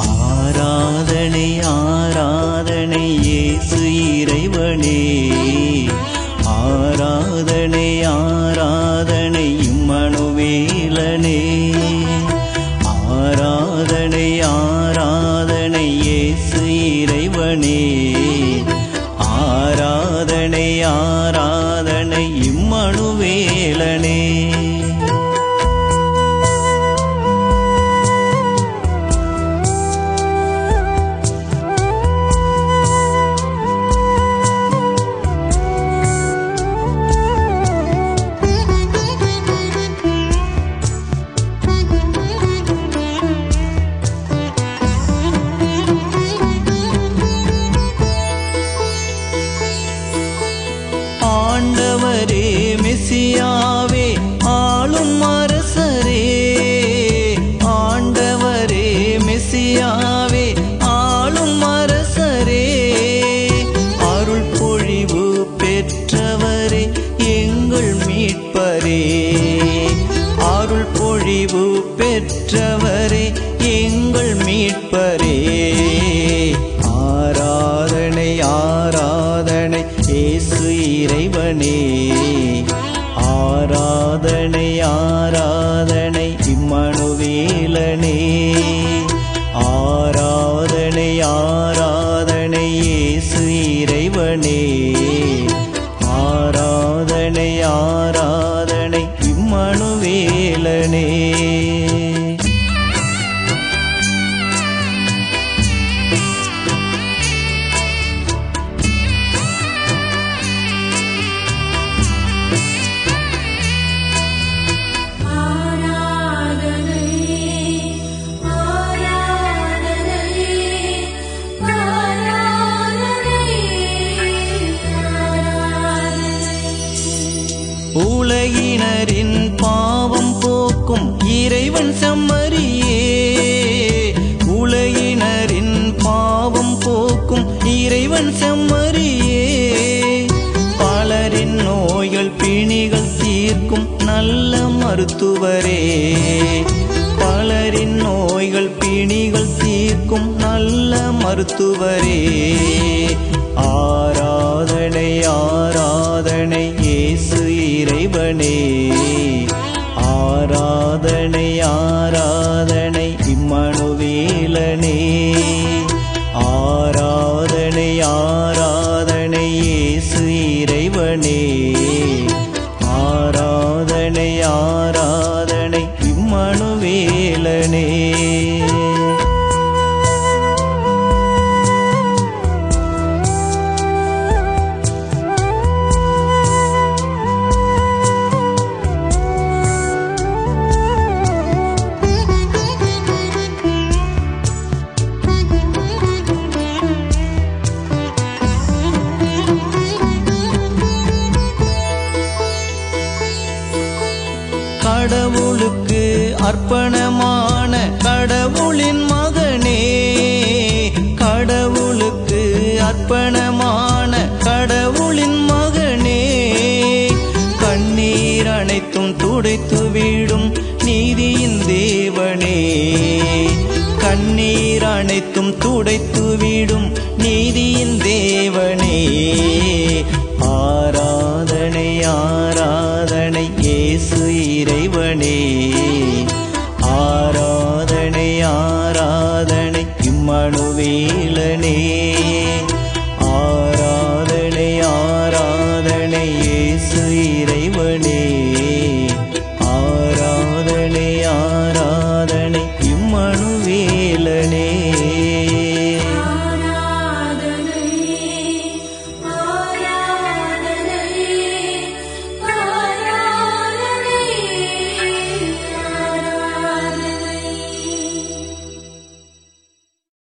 ஆராதனை ஆராதனை இயேசு இறைவனே ஆராதனை ஆராதனை இம்மனுவேலனே ஆராதனை ஆராதனை இயேசு இறைவனே ஆராதனை ஆராதனை இம்மனுவேலனே ஆண்டவரே மெசியாவே ஆளும் அரசரே ஆண்டவரே மெசியாவே ஆளும் அரசரே அருள் பொழிவு பெற்றவரே எங்கள் மீட்பரே அருள் பொழிவு பெற்றவரே எங்கள் மீட்பரே ஆராதனை ஆராதனை இயேசு இறைவனே ஆராதனை ஆராதனை இம்மனுவேலனே ஆராதனை ஆராதனை இயேசு இறைவனே ஆராதனை ஆராதனை இம்மனுவேலனே ஆராதனை ஆராதனை ஆராதனை உலகினரின் பாவம் போக்கும் இறைவன் செம்மறியே உலகினரின் பாவம் போக்கும் இறைவன் செம்மறியே பலரின் நோய்கள் பிணிகள் தீர்க்கும் நல்ல மருத்துவரே பலரின் நோய்கள் பிணிகள் தீர்க்கும் நல்ல மருத்துவரே ஆராதனை ஆராதனை இயேசு இறைவனே ஆராதனை ஆராதனை இம்மனுவேலனே ஆராதனை ஆராதனை இயேசு இறைவனே ஆராதனை ஆராதனை இம்மனுவேலனே கடவுளுக்கு அர்ப்பணமான கடவுளின் மகனே கடவுளுக்கு அர்ப்பணமான கடவுளின் மகனே கண்ணீர் அனைத்தும் துடைத்து விடும் நீதியின் தேவனே கண்ணீர் அனைத்தும் துடைத்து விடும் நீதியின் தேவனே ஆராதனை ஆராதனை இயேசு இறைவனே ஆராதனை ஆராதனை இம்மனுவேலனே